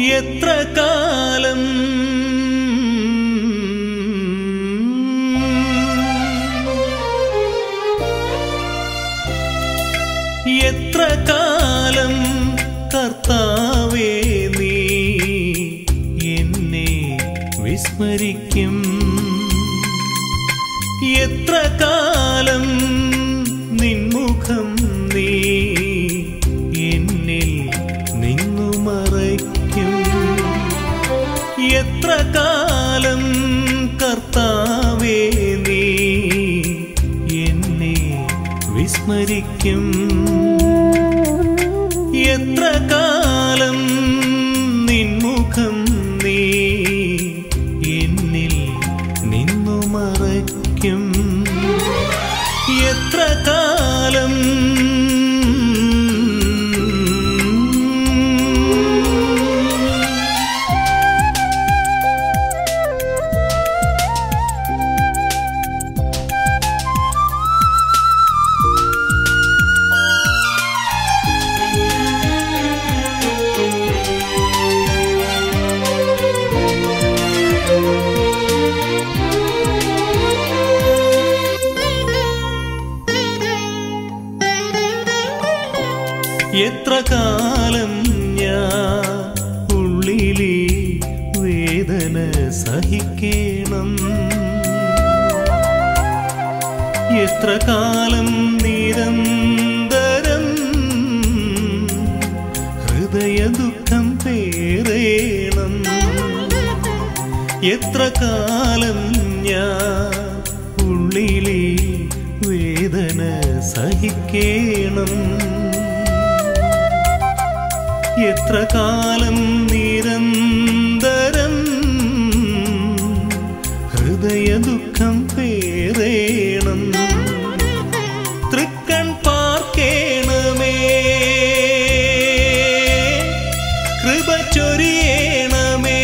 എത്ര കാലം എത്ര കാലം കർത്താവേ നീ എന്നെ വിസ്മരിക്കും എത്ര കാലം നിൻമുഖം നീ എന്നിൽ നിന്നു മറയ്ക്കും എത്ര കാലം കർത്താവേ നീ എന്നെ വിസ്മരിക്കും എത്ര കാലം നിൻമുഖം നീ എന്നിൽ നിന്നു മറയ്ക്കും എത്ര കാലം എത്ര കാലം ഞാൻ ഉള്ളിലെ വേദന സഹിക്കേണം എത്ര കാലം നിരന്തരം ഹൃദയ ദുഃഖം പേറേണം എത്ര കാലം ഞാൻ ഉള്ളിലെ വേദന സഹിക്കേണം എത്ര കാലം നിരന്തരം ഹൃദയ ദുഃഖം പേറേണം തൃക്കൺ പാർക്കേണമേ കൃപ ചൊരിയേണമേ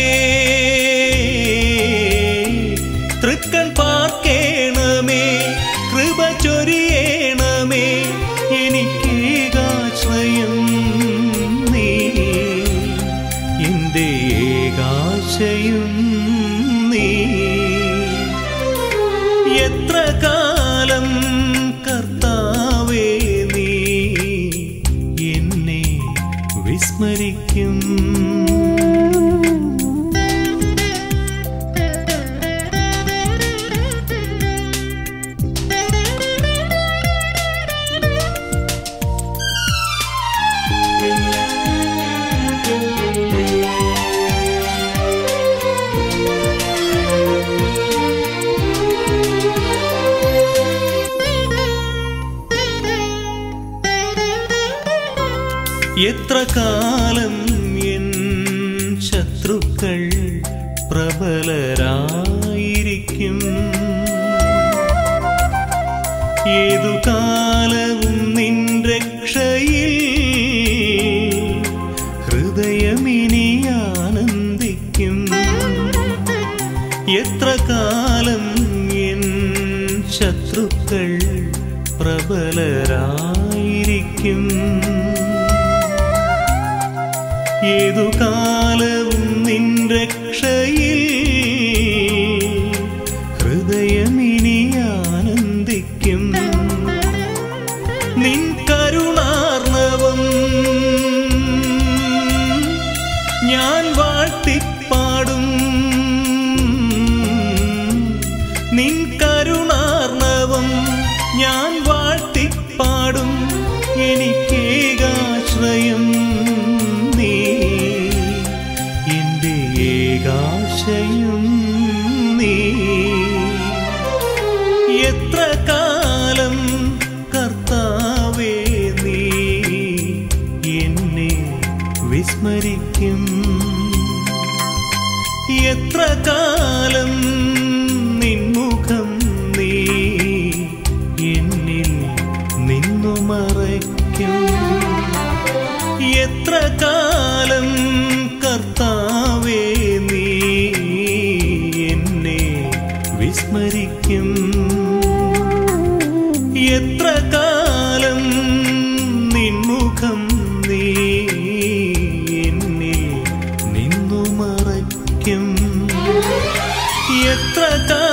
തൃക്കൺ പാർക്കേണമേ കൃപ ചൊരിയേണമേ എനിക്കേകാശ്രയം നീ എൻ്റെ ഏകാശയും നീ എത്ര കാലം കർത്താവേ നീ എന്നെ വിസ്മരിക്കും എത്ര കാലം എൻ ശത്രുക്കൾ പ്രബലരായിരിക്കും ഏതു കാലവും നിൻ രക്ഷയിൽ ഹൃദയമിനി ആനന്ദിക്കും എത്ര കാലം എൻ ശത്രുക്കൾ പ്രബലരായിരിക്കും ഏതു കാലവും നിൻ രക്ഷയിൽ ഹൃദയമിനി ആനന്ദിക്കും നിൻ കരുണാർണവം ഞാൻ വാഴ്ത്തിപ്പാടും നിൻ കരുണാർണവം ഞാൻ വാഴ്ത്തിപ്പാടും എനിക്കേകാശ്രയം നീ എൻ്റെ ഏകാശയും നീ എത്ര കാലം കർത്താവേ നീ എന്നെ വിസ്മരിക്കും എത്ര കാലം നിൻമുഖം നീ എന്നിൽ നിന്നു മറയ്ക്കും എത്ര കാലം കർത്താവേ നീ എന്നെ വിസ്മരിക്കും എത്ര കാലം നിൻമുഖം നീ എന്നിൽ എത്ര കാലം